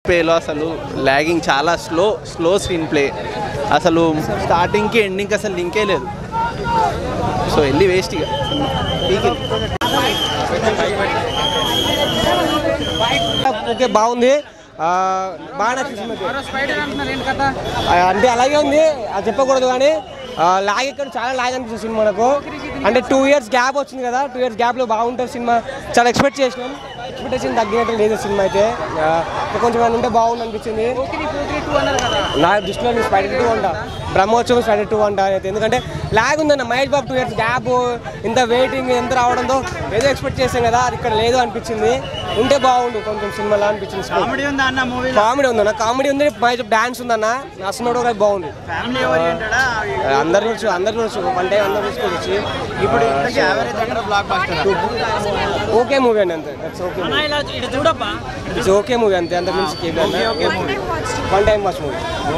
ప్లేలో అసలు లాగింగ్ చాలా స్లో స్లో స్క్రీన్ ప్లే అసలు స్టార్టింగ్కి ఎండింగ్కి అసలు లింకే లేదు సో వెళ్ళి వేస్ట్ ఇక పీకింది. ఓకే బాగుంది ఆ, బాగా నచ్చింది సినిమాకి. ఆ, అంటే అలాగే ఉంది అది చెప్పకూడదు కానీ లాగ్ ఇక్కడ చాలా లాగ్ అనిపిస్తుంది సినిమా నాకు అంటే టూ ఇయర్స్ గ్యాప్ వచ్చింది కదా టూ ఇయర్స్ గ్యాప్లో బాగుంటుంది సినిమా చాలా ఎక్స్పెక్ట్ చేసినాం ఎక్స్పెక్టేషన్ తగ్గినట్టు లేదు సినిమా అయితే ఆ, ఇంకా కొంచెం ఏమైనా ఉంటే బాగుంది అనిపించింది నా దృష్టిలో నేను స్పైడర్ టూ అంట బ్రహ్మోత్సవం స్పైడర్ టూ అంట అయితే ఎందుకంటే లాగ్ ఉందన్న Mahesh Babu two years gap ఇంత వెయిటింగ్ ఎంత రావడంతో ఏదో ఎక్స్పెక్ట్ చేసాం కదా అది ఇక్కడ లేదు అనిపించింది ఉంటే బాగుండు కొంచెం సినిమాలో అనిపించింది కామెడీ ఉందా అన్న మూవీ కామెడీ ఉందన్న కామెడీ ఉంది మహేష్ డాన్స్ ఉందన్న అసలు కూడా బాగుంది ఫ్యామిలీ ఓరియంటెడా అందరు చూసి అందరు చూసి వన్ టైం అందరు చూసుకోవచ్చు ఇప్పుడు ఇంతకీ యావరేజ్ ఎక్కడ బ్లాక్ బస్టర్ ఓకే మూవీ అండి అంతే that's okay it's okay movie అంతే అంత మించి వన్ టైం వాచ్ మూవీ